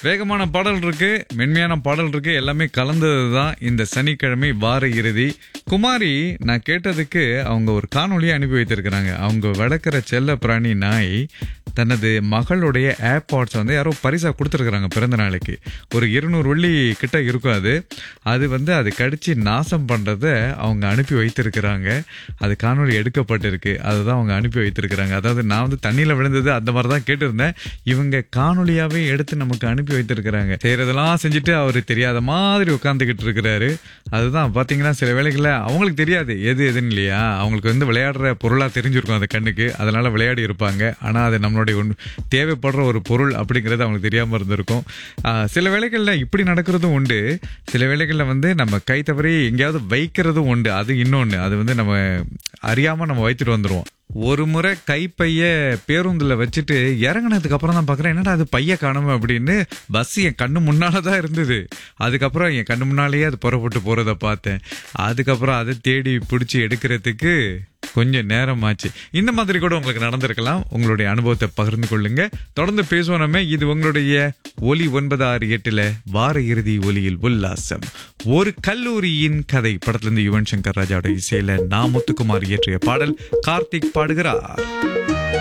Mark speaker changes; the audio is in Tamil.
Speaker 1: வேகமான பாடல் இருக்கு மென்மையான பாடல் இருக்கு எல்லாமே கலந்தது தான் இந்த சனிக்கிழமை வார இறுதி குமாரி நான் கேட்டதுக்கு அவங்க ஒரு காணொளியை அனுப்பி வைத்திருக்கிறாங்க அவங்க வளர்க்குற செல்ல பிராணி நாய் தனது மகளுடைய ஏர்பாட்ஸ் வந்து யாரோ பரிசா கொடுத்துருக்குறாங்க பிறந்த நாளைக்கு ஒரு இருநூறு வெள்ளி கிட்ட இருக்கும் அது அது வந்து அது கடிச்சு நாசம் பண்றத அவங்க அனுப்பி வைத்திருக்கிறாங்க அது காணொளி எடுக்கப்பட்டிருக்கு அதுதான் அவங்க அனுப்பி வைத்திருக்கிறாங்க அதாவது நான் வந்து தண்ணியில விழுந்தது அந்த மாதிரி தான் கேட்டிருந்தேன் இவங்க காணொளியாவே எடுத்து நமக்கு அனுப்பி வைத்திருக்கிறாங்க செய்யறதெல்லாம் செஞ்சுட்டு அவரு தெரியாத மாதிரி உட்காந்துக்கிட்டு இருக்கிறாரு அதுதான் பாத்தீங்கன்னா சில வேளைகள்ல அவங்களுக்கு தெரியாது எது எதுன்னு இல்லையா அவங்களுக்கு வந்து விளையாடுற பொருளா தெரிஞ்சிருக்கும் அந்த கண்ணுக்கு அதனால விளையாடி இருப்பாங்க ஆனா அது நம்மளுடைய ஒன்று- தேவைப்படுற ஒரு பொருள் அப்படிங்கிறது அவங்களுக்கு தெரியாம இருந்திருக்கும் ஆஹ் சில வேளைகள்ல இப்படி நடக்கிறதும் உண்டு சில வேளைகள்ல வந்து நம்ம கை தவறி எங்கேயாவது வைக்கிறதும் உண்டு அது இன்னொன்னு அது வந்து நம்ம அறியாம நம்ம வைத்துட்டு வந்துருவோம் ஒரு முறை கைப்பைய பேருந்துல வச்சுட்டு இறங்குனதுக்கு அப்புறம் தான் பாக்குறேன் என்னடா அது பைய காணுமே அப்படின்னு பஸ் என் கண்ணு முன்னால தான் இருந்தது அதுக்கப்புறம் என் கண்ணு முன்னாலேயே அது புறப்பட்டு போறத பார்த்தேன் அதுக்கப்புறம் அதை தேடி பிடிச்சி எடுக்கிறதுக்கு கொஞ்சம் நேரம் ஆச்சு இந்த மாதிரி கூட உங்களுக்கு நடந்திருக்கலாம் உங்களுடைய அனுபவத்தை பகிர்ந்து கொள்ளுங்க தொடர்ந்து பேசுவோம் நம்ம இது உங்களுடைய ஒலி ஒன்பது ஆறு எட்டுல வார இறுதி ஒலியில் உல்லாசம் ஒரு கல்லூரியின் கதை படத்துல இருந்து யுவன் சங்கர் ராஜாவோட இசையில நான் முத்துக்குமார் இயற்றிய பாடல் கார்த்திக் பாடுகிறார்